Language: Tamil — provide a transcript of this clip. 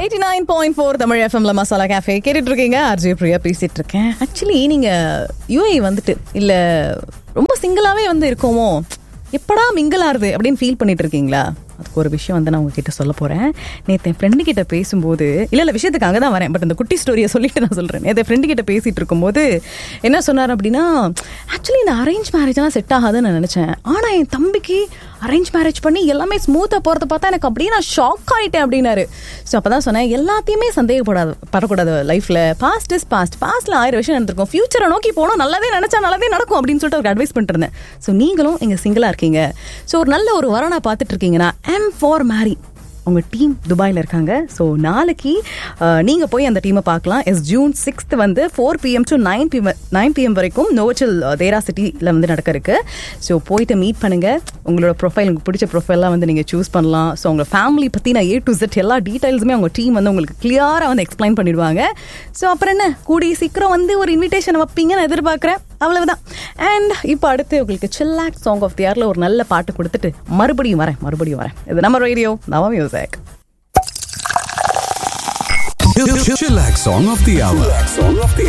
Eighty nine point four Tamil எஃப்எம்ல மசாலா கேஃபே கேட்டுட்டு இருக்கீங்க ஆர்ஜே பிரியா பேசிட்டு இருக்கேன் ஆக்சுவலி நீங்க யூஏ வந்துட்டு இல்ல ரொம்ப சிங்கிளாவே வந்து இருக்கோமோ எப்படா மிங்கிள் ஆறுது அப்படின்னு ஃபீல் பண்ணிட்டு இருக்கீங்களா அதுக்கு ஒரு விஷயம் வந்து நான் உங்ககிட்ட சொல்ல போறேன் நேற்று என் ஃப்ரெண்டு கிட்ட பேசும்போது இல்ல இல்ல விஷயத்துக்கு அங்கே தான் வரேன் பட் அந்த குட்டி ஸ்டோரியை சொல்லிட்டு நான் சொல்றேன் நேற்று ஃப்ரெண்டு கிட்ட பேசிட்டு இருக்கும்போது என்ன சொன்னார் அப்படின்னா ஆக்சுவலி இந்த அரேஞ்ச் மேரேஜ்லாம் செட் ஆகாதுன்னு நான் நினைச்சேன் ஆனா என் தம்பிக்கு அரேஞ்ச் மேரேஜ் பண்ணி எல்லாமே ஸ்மூத்தா போறத பார்த்தா எனக்கு அப்படியே நான் ஷாக் ஆயிட்டேன் அப்படின்னாரு ஸோ அப்பதான் சொன்னேன் எல்லாத்தையுமே சந்தேகப்படாது படக்கூடாது லைஃப்ல பாஸ்ட் இஸ் பாஸ்ட் பாஸ்ட்ல ஆயிரம் விஷயம் நடந்திருக்கும் ஃபியூச்சரை நோக்கி போனோம் நல்லதே நினைச்சா நல்லதே நடக்கும் அப்படின்னு சொல்லிட்டு ஒரு அட்வைஸ் பண்ணிட்டு இருந்தேன் ஸோ நீங்களும் இங்க சிங்கிளா இருக்கீங்க ஸோ ஒரு நல்ல ஒரு வரனா பார்த்துட்டு இருக்கீங்கன்னா எம் ஃபார் மேரி உங்கள் டீம் துபாயில் இருக்காங்க ஸோ நாளைக்கு நீங்கள் போய் அந்த டீமை பார்க்கலாம் எஸ் ஜூன் சிக்ஸ்த் வந்து four PM to nine PM nine PM வரைக்கும் நோவச்சல் தேரா சிட்டியில் வந்து நடக்க இருக்கு ஸோ போயிட்டு மீட் பண்ணுங்கள் உங்களோட ப்ரொஃபைல் உங்களுக்கு பிடிச்ச ப்ரொஃபைல்லாம் வந்து நீங்கள் சூஸ் பண்ணலாம் ஸோ உங்கள் ஃபேமிலி பற்றி நான் ஏ டு செட் எல்லா டீட்டெயில்ஸுமே உங்கள் டீம் வந்து உங்களுக்கு கிளியராக வந்து எக்ஸ்பிளைன் பண்ணிடுவாங்க ஸோ அப்புறம் என்ன கூடிய சீக்கிரம் வந்து ஒரு இன்விடேஷன் வைப்பீங்கன்னு எதிர்பார்க்குறேன் அவ்வளவுதான் அண்ட் இப்போ அடுத்து உங்களுக்கு சில்லாக் சாங் ஆஃப் தி இயர்ல ஒரு நல்ல பாட்டு கொடுத்துட்டு மறுபடியும் வரேன் மறுபடியும் வரேன் இது நம்ம ரேடியோ நவ music Chillax Song of the Hour. Song of the